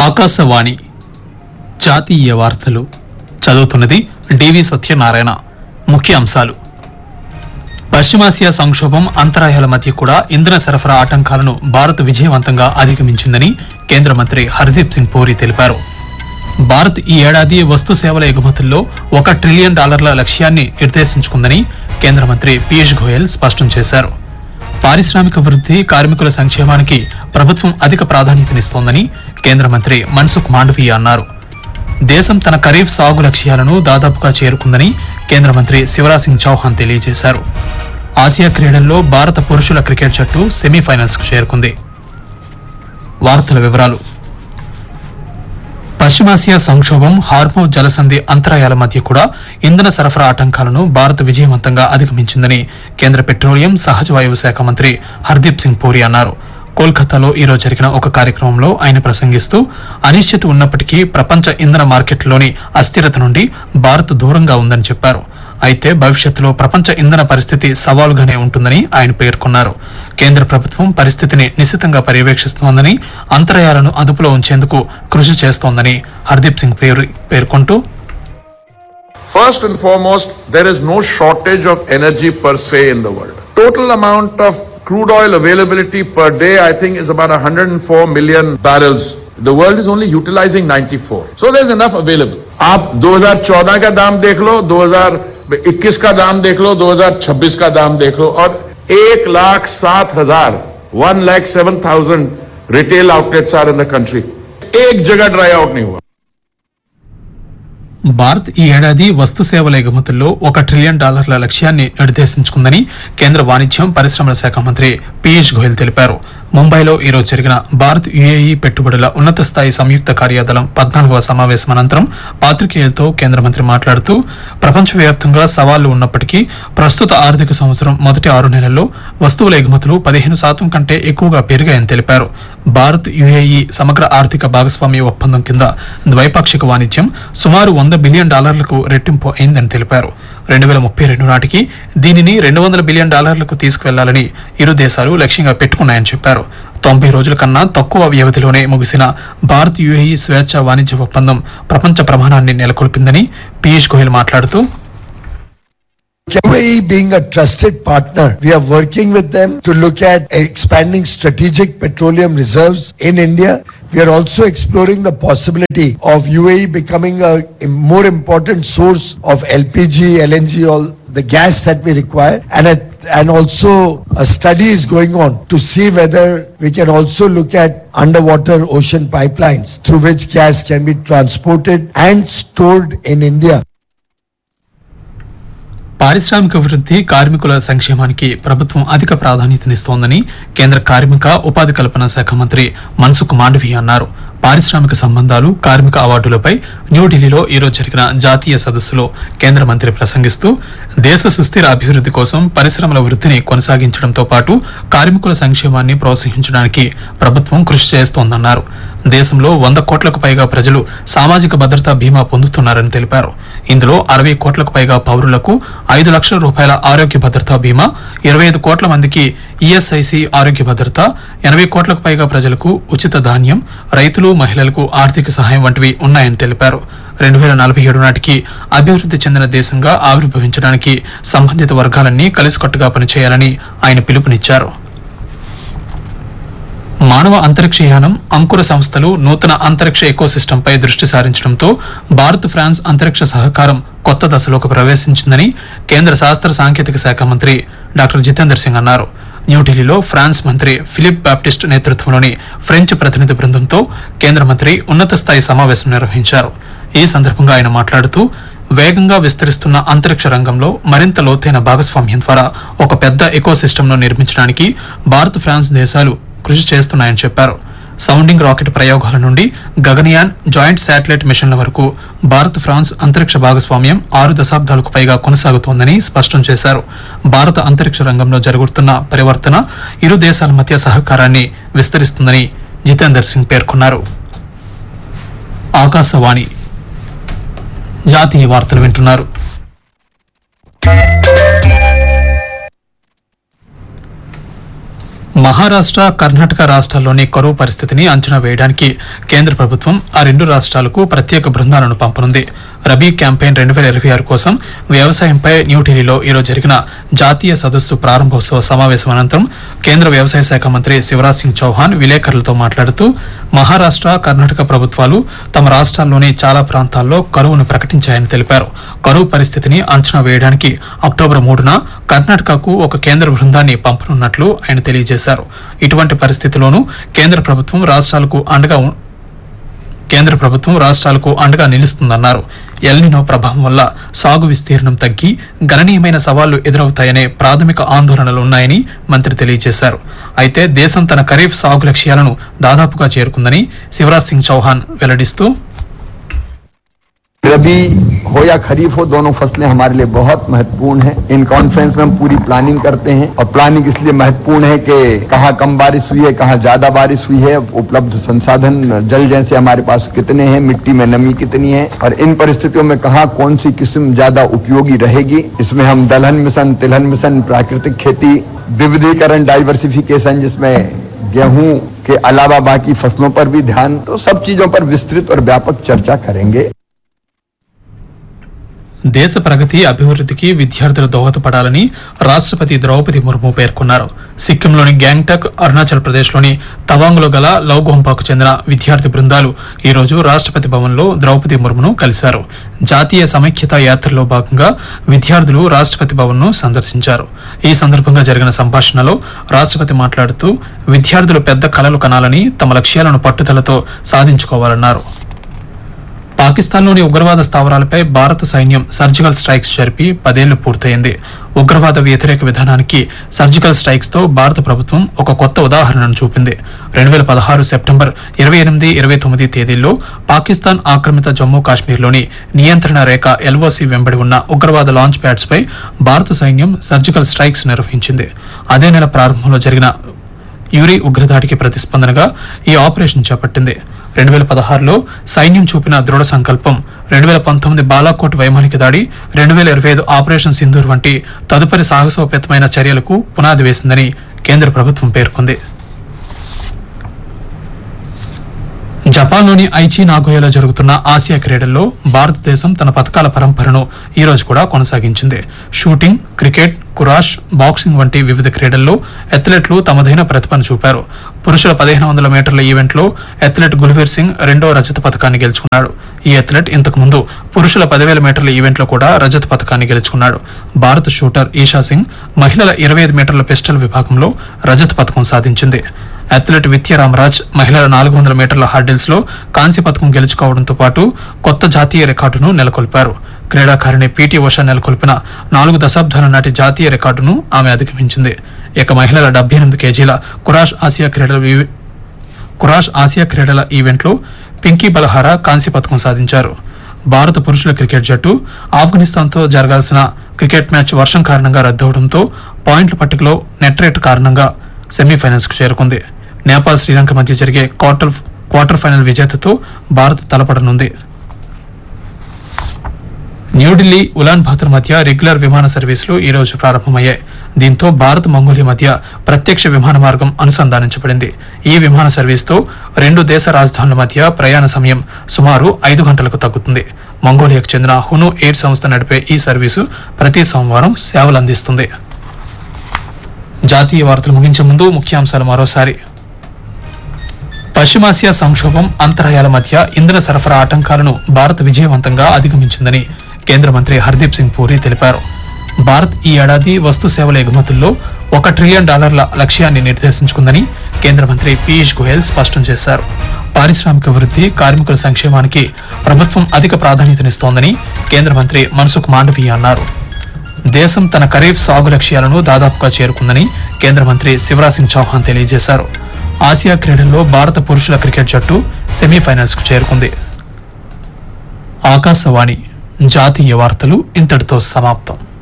ఆకాశవాణి జాతీయ వార్తలు చదువుతున్నది డివి సత్యనారాయణ ముఖ్య అంశాలు పశ్చిమాసియా సంక్షోభం అంతరాయాల మధ్య కూడా ఇంధన సరఫరా ఆటంకాలను భారత్ విజయవంతంగా అధిగమించిందని కేంద్ర మంత్రి హర్దీప్ సింగ్ పూరి తెలిపారు భారత్ ఈ ఏడాది వస్తు సేవల ఎగుమతుల్లో ఒక ట్రిలియన్ డాలర్ల లక్ష్యాన్ని నిర్దేశించుకుందని కేంద్ర మంత్రి పీయూష్ గోయల్ స్పష్టం చేశారు పారిశ్రామిక వృద్ధి కార్మికుల సంక్షేమానికి ప్రభుత్వం అధిక ప్రాధాన్యతనిస్తోందని కేంద్ర మంత్రి మన్సుఖ్ మాండవీయ అన్నారు దేశం తన ఖరీఫ్ సాగు లక్ష్యాలను దాదాపుగా చేరుకుందని కేంద్ర మంత్రి శివరాజ్ సింగ్ చౌహాన్ తెలియజేశారు ఆసియా క్రీడల్లో భారత పురుషుల క్రికెట్ జట్టు సెమీఫైనల్స్ కు చేరుకుంది వార్తల వివరాలు పశ్చిమాసియా సంక్షోభం హార్మో జలసంధి అంతరాయాల మధ్య కూడా ఇంధన సరఫరా ఆటంకాలను భారత్ విజయవంతంగా అధిగమించిందని కేంద్ర పెట్రోలియం సహజ వాయువు శాఖ మంత్రి హర్దీప్ సింగ్ పూరి అన్నారు కోల్కతాలో ఈ రోజు జరిగిన ఒక కార్యక్రమంలో ఆయన ప్రసంగిస్తూ అనిశ్చితి ఉన్నప్పటికీ ప్రపంచ ఇంధన మార్కెట్లోని అస్థిరత నుండి భారత్ దూరంగా ఉందని చెప్పారు అయితే భవిష్యత్తులో ప్రపంచ ఇంధన పరిస్థితి సవాలుగానే ఉంటుందని ఆయన పేర్కొన్నారు కేంద్ర ప్రభుత్వం పరిస్థితిని నిశితంగా పర్యవేక్షిస్తోందని అంతరాయాలను అదుపులో ఉంచేందుకు కృషి చేస్తోందని హర్దీప్ సింగ్ పేరు- పేర్కొంటూ First and foremost, there is no shortage of energy per se in the world. Total amount of crude oil availability per day, I think, is about 104 million barrels. The world is only utilizing 94. So there's enough available. आप 2014 का दाम देख लो 2021 का दाम देख लो 2026 का दाम देख लो और एक लाख सात हजार one lakh seven thousand retail outlets are in the country एक जगह ड्राई आउट नहीं हुआ భారత్ ఈ ఏడాది వస్తు సేవల ఎగుమతుల్లో ఒక ట్రిలియన్ డాలర్ల లక్ష్యాన్ని నిర్దేశించుకుందని కేంద్ర వాణిజ్యం పరిశ్రమల శాఖ మంత్రి పీయూష్ గోయల్ తెలిపారు ముంబైలో ఈ రోజు జరిగిన భారత్ యుఏఈ పెట్టుబడుల ఉన్నత స్థాయి సంయుక్త కార్యదళం పద్నాలుగవ సమావేశం అనంతరం పాత్రికేయులతో కేంద్ర మంత్రి మాట్లాడుతూ ప్రపంచవ్యాప్తంగా సవాళ్లు ఉన్నప్పటికీ ప్రస్తుత ఆర్థిక సంవత్సరం మొదటి ఆరు నెలల్లో వస్తువుల ఎగుమతులు పదిహేను శాతం కంటే ఎక్కువగా పెరిగాయని తెలిపారు భారత్ యుఏఈ సమగ్ర ఆర్థిక భాగస్వామ్య ఒప్పందం కింద ద్వైపాక్షిక వాణిజ్యం సుమారు వంద బిలియన్ డాలర్లకు రెట్టింపు అయిందని తెలిపారు రెండు వేల ముప్పై రెండు నాటికి దీనిని రెండు వందల బిలియన్ డాలర్లకు తీసుకువెళ్లాలని ఇరు దేశాలు లక్ష్యంగా పెట్టుకున్నాయని చెప్పారు తొంభై రోజుల కన్నా తక్కువ వ్యవధిలోనే ముగిసిన భారత్ యుఏఈ స్వేచ్ఛ వాణిజ్య ఒప్పందం ప్రపంచ ప్రమాణాన్ని నెలకొల్పిందని పీయూష్ గోయల్ మాట్లాడుతూ UAE being a trusted partner, we are working with them to look at expanding strategic petroleum reserves in India. We are also exploring the possibility of UAE becoming a a more important source of LPG, LNG, all the gas that we require. And, a, and also a study is going on to see whether we can also look at underwater ocean pipelines through which gas can be transported and stored in India. పారిశ్రామిక వృద్ధి కార్మికుల సంక్షేమానికి ప్రభుత్వం అధిక ప్రాధాన్యతనిస్తోందని కేంద్ర కార్మిక ఉపాధి కల్పన శాఖ మంత్రి మన్సుఖ్ మాండవీయ అన్నారు పారిశ్రామిక సంబంధాలు కార్మిక అవార్డులపై న్యూఢిల్లీలో ఈరోజు జరిగిన జాతీయ సదస్సులో కేంద్ర మంత్రి ప్రసంగిస్తూ దేశ సుస్థిర అభివృద్ధి కోసం పరిశ్రమల వృద్ధిని కొనసాగించడంతో పాటు కార్మికుల సంక్షేమాన్ని ప్రోత్సహించడానికి ప్రభుత్వం కృషి చేస్తోందన్నారు దేశంలో వంద కోట్లకు పైగా ప్రజలు సామాజిక భద్రతా బీమా పొందుతున్నారని తెలిపారు ఇందులో అరవై కోట్లకు పైగా పౌరులకు ఐదు లక్షల రూపాయల ఆరోగ్య భద్రతా బీమా ఇరవై ఐదు కోట్ల మందికి ఈఎస్ఐసి ఆరోగ్య భద్రత ఎనభై కోట్లకు పైగా ప్రజలకు ఉచిత ధాన్యం రైతులు మహిళలకు ఆర్థిక సహాయం వంటివి ఉన్నాయని తెలిపారు రెండు వేల నలభై ఏడు నాటికి అభివృద్ధి చెందిన దేశంగా ఆవిర్భవించడానికి సంబంధిత వర్గాలన్నీ కలిసికట్టుగా పనిచేయాలని ఆయన పిలుపునిచ్చారు మానవ అంతరిక్షయానం అంకుర సంస్థలు నూతన అంతరిక్ష ఎకోసిస్టంపై దృష్టి సారించడంతో భారత్ ఫ్రాన్స్ అంతరిక్ష సహకారం కొత్త దశలోకి ప్రవేశించిందని కేంద్ర శాస్త్ర సాంకేతిక శాఖ మంత్రి డాక్టర్ జితేందర్ సింగ్ అన్నారు న్యూఢిల్లీలో ఫ్రాన్స్ మంత్రి ఫిలిప్ బాప్టిస్ట్ నేతృత్వంలోని ఫ్రెంచ్ ప్రతినిధి బృందంతో కేంద్ర మంత్రి ఉన్నత స్థాయి సమావేశం నిర్వహించారు ఈ సందర్భంగా ఆయన మాట్లాడుతూ వేగంగా విస్తరిస్తున్న అంతరిక్ష రంగంలో మరింత లోతైన భాగస్వామ్యం ద్వారా ఒక పెద్ద ఎకోసిస్టమ్ను నిర్మించడానికి భారత్ ఫ్రాన్స్ దేశాలు కృషి చేస్తున్నాయని చెప్పారు సౌండింగ్ రాకెట్ ప్రయోగాల నుండి గగనయాన్ జాయింట్ శాటిలైట్ మిషన్ల వరకు భారత్ ఫ్రాన్స్ అంతరిక్ష భాగస్వామ్యం ఆరు దశాబ్దాలకు పైగా కొనసాగుతోందని స్పష్టం చేశారు భారత అంతరిక్ష రంగంలో జరుగుతున్న పరివర్తన ఇరు దేశాల మధ్య సహకారాన్ని విస్తరిస్తుందని జితేందర్ సింగ్ పేర్కొన్నారు ఆకాశవాణి జాతీయ వార్తలు వింటున్నారు మహారాష్ట్ర కర్ణాటక రాష్ట్రాల్లోని కరువు పరిస్థితిని అంచనా వేయడానికి కేంద్ర ప్రభుత్వం ఆ రెండు రాష్ట్రాలకు ప్రత్యేక బృందాలను పంపనుంది రబీ క్యాంపెయిన్ రెండు వేల ఇరవై ఆరు కోసం వ్యవసాయంపై న్యూఢిల్లీలో ఈరోజు జరిగిన జాతీయ సదస్సు ప్రారంభోత్సవ సమావేశం అనంతరం కేంద్ర వ్యవసాయ శాఖ మంత్రి శివరాజ్ సింగ్ చౌహాన్ విలేకరులతో మాట్లాడుతూ మహారాష్ట్ర కర్ణాటక ప్రభుత్వాలు తమ రాష్ట్రాల్లోని చాలా ప్రాంతాల్లో కరువును ప్రకటించాయని తెలిపారు కరువు పరిస్థితిని అంచనా వేయడానికి అక్టోబర్ మూడున కర్ణాటకకు ఒక కేంద్ర బృందాన్ని పంపనున్నట్లు ఆయన తెలియజేశారు ఇటువంటి పరిస్థితిలోనూ కేంద్ర ప్రభుత్వం రాష్ట్రాలకు అండగా ఉ- కేంద్ర ప్రభుత్వం రాష్ట్రాలకు అండగా నిలుస్తుందన్నారు ఎల్నినో ప్రభావం వల్ల సాగు విస్తీర్ణం తగ్గి గణనీయమైన సవాళ్లు ఎదురవుతాయనే ప్రాథమిక ఆందోళనలు ఉన్నాయని మంత్రి తెలియజేశారు అయితే దేశం తన ఖరీఫ్ సాగు లక్ష్యాలను దాదాపుగా చేరుకుందని శివరాజ్ సింగ్ చౌహాన్ వెల్లడిస్తూ रबी हो या खरीफ हो दोनों फसलें हमारे लिए बहुत महत्वपूर्ण हैं इन कॉन्फ्रेंस में हम पूरी प्लानिंग करते हैं और प्लानिंग इसलिए महत्वपूर्ण है कि कहाँ कम बारिश हुई है कहाँ ज्यादा बारिश हुई है उपलब्ध संसाधन जल जैसे हमारे पास कितने हैं मिट्टी में नमी कितनी है और इन परिस्थितियों में कहाँ कौन सी किस्म ज्यादा उपयोगी रहेगी इसमें हम दलहन मिशन तिलहन मिशन प्राकृतिक खेती विविधीकरण डाइवर्सिफिकेशन जिसमें गेहूं के अलावा बाकी फसलों पर भी ध्यान तो सब चीजों पर विस्तृत और व्यापक चर्चा करेंगे దేశ ప్రగతి అభివృద్ధికి విద్యార్థులు దోహదపడాలని రాష్ట్రపతి ద్రౌపది ముర్ము పేర్కొన్నారు సిక్కింలోని గ్యాంగ్టక్ అరుణాచల్ ప్రదేశ్లోని తవాంగ్లో గల లౌగోంపాకు చెందిన విద్యార్థి బృందాలు ఈ రోజు రాష్ట్రపతి భవన్లో ద్రౌపది ముర్మును కలిశారు జాతీయ సమైక్యత యాత్రలో భాగంగా విద్యార్థులు రాష్ట్రపతి భవన్ను సందర్శించారు ఈ సందర్భంగా జరిగిన సంభాషణలో రాష్ట్రపతి మాట్లాడుతూ విద్యార్థులు పెద్ద కలలు కనాలని తమ లక్ష్యాలను పట్టుదలతో సాధించుకోవాలన్నారు పాకిస్తాన్లోని ఉగ్రవాద స్థావరాలపై భారత సైన్యం సర్జికల్ స్ట్రైక్స్ జరిపి పదేళ్లు పూర్తయింది ఉగ్రవాద వ్యతిరేక విధానానికి సర్జికల్ స్ట్రైక్స్ తో భారత ప్రభుత్వం ఒక కొత్త ఉదాహరణను చూపింది రెండు వేల పదహారు సెప్టెంబర్ ఇరవై ఎనిమిది ఇరవై తొమ్మిది తేదీల్లో పాకిస్తాన్ ఆక్రమిత జమ్మూ కాశ్మీర్లోని నియంత్రణ రేఖ ఎల్ఓసి వెంబడి ఉన్న ఉగ్రవాద లాంచ్ ప్యాడ్స్ పై భారత సైన్యం సర్జికల్ స్ట్రైక్స్ నిర్వహించింది అదే నెల ప్రారంభంలో జరిగిన యూరి ఉగ్రదాడికి ప్రతిస్పందనగా ఈ ఆపరేషన్ చేపట్టింది రెండు వేల పదహారులో సైన్యం చూపిన దృఢ సంకల్పం రెండు వేల పంతొమ్మిది బాలాకోట్ వైమానిక దాడి రెండు వేల ఇరవై ఐదు ఆపరేషన్ సింధూర్ వంటి తదుపరి సాహసోపేతమైన చర్యలకు పునాది వేసిందని కేంద్ర ప్రభుత్వం పేర్కొంది జపాన్లోని ఐచి నాగోయాలో జరుగుతున్న ఆసియా క్రీడల్లో భారతదేశం తన పథకాల పరంపరను ఈ రోజు కూడా కొనసాగించింది షూటింగ్ క్రికెట్ కురాష్ బాక్సింగ్ వంటి వివిధ క్రీడల్లో అథ్లెట్లు తమదైన ప్రతిభను చూపారు పురుషుల పదిహేను వందల మీటర్ల ఈవెంట్లో అథ్లెట్ గుల్వీర్ సింగ్ రెండో రజత పథకాన్ని గెలుచుకున్నాడు ఈ అథ్లెట్ ఇంతకు ముందు పురుషుల పదివేల మీటర్ల ఈవెంట్లో కూడా రజత పథకాన్ని గెలుచుకున్నాడు భారత షూటర్ ఈషా సింగ్ మహిళల ఇరవై ఐదు మీటర్ల పిస్టల్ విభాగంలో రజత పథకం సాధించింది అథ్లెట్ విత్య రామరాజ్ మహిళల నాలుగు వందల మీటర్ల హర్డిల్స్ లో కాంస్య పథకం గెలుచుకోవడంతో పాటు కొత్త జాతీయ రికార్డును నెలకొల్పారు క్రీడాకారిణి పీటీ ఉషా నెలకొల్పిన నాలుగు దశాబ్దాల నాటి జాతీయ రికార్డును ఆమె అధిగమించింది ఇక మహిళల డెబ్బై ఎనిమిది కేజీల కురాష్ ఆసియా క్రీడల వి- కురాష్ ఆసియా క్రీడల ఈవెంట్లో పింకీ బలహారా కాంస్య పథకం సాధించారు భారత పురుషుల క్రికెట్ జట్టు ఆఫ్ఘనిస్తాన్తో జరగాల్సిన క్రికెట్ మ్యాచ్ వర్షం కారణంగా రద్దవడంతో పాయింట్ల పట్టికలో నెట్ రేట్ కారణంగా సెమీఫైనల్స్ కు చేరుకుంది నేపాల్ శ్రీలంక మధ్య జరిగే క్వార్టర్ క్వార్టర్ ఫైనల్ విజేతతో భారత్ తలపడనుంది న్యూఢిల్లీ ఉలాన్ బాతర్ మధ్య రెగ్యులర్ విమాన సర్వీసులు ఈ రోజు ప్రారంభమయ్యాయి దీంతో భారత్ మంగోలియా మధ్య ప్రత్యక్ష విమాన మార్గం అనుసంధానించబడింది ఈ విమాన సర్వీస్తో రెండు దేశ రాజధానుల మధ్య ప్రయాణ సమయం సుమారు ఐదు గంటలకు తగ్గుతుంది మంగోలియాకు చెందిన హును ఎయిర్ సంస్థ నడిపే ఈ సర్వీసు ప్రతి సోమవారం సేవలు అందిస్తుంది జాతీయ వార్తలు ముగించే ముందు ముఖ్యాంశాలు మరోసారి పశ్చిమాసియా సంక్షోభం అంతరాయాల మధ్య ఇంధన సరఫరా ఆటంకాలను భారత్ విజయవంతంగా అధిగమించిందని కేంద్ర మంత్రి హర్దీప్ సింగ్ పూరి తెలిపారు భారత్ ఈ ఏడాది వస్తు సేవల ఎగుమతుల్లో ఒక ట్రిలియన్ డాలర్ల లక్ష్యాన్ని నిర్దేశించుకుందని కేంద్ర మంత్రి పీయూష్ గోయల్ స్పష్టం చేశారు పారిశ్రామిక వృద్ధి కార్మికుల సంక్షేమానికి ప్రభుత్వం అధిక ప్రాధాన్యతనిస్తోందని కేంద్ర మంత్రి మన్సుఖ్ మాండవీయ అన్నారు దేశం తన ఖరీఫ్ సాగు లక్ష్యాలను దాదాపుగా చేరుకుందని కేంద్ర మంత్రి శివరాజ్ సింగ్ చౌహాన్ తెలియజేశారు ఆసియా క్రీడల్లో భారత పురుషుల క్రికెట్ జట్టు సెమీఫైనల్స్ కు చేరుకుంది ఆకాశవాణి జాతీయ వార్తలు ఇంతటితో సమాప్తం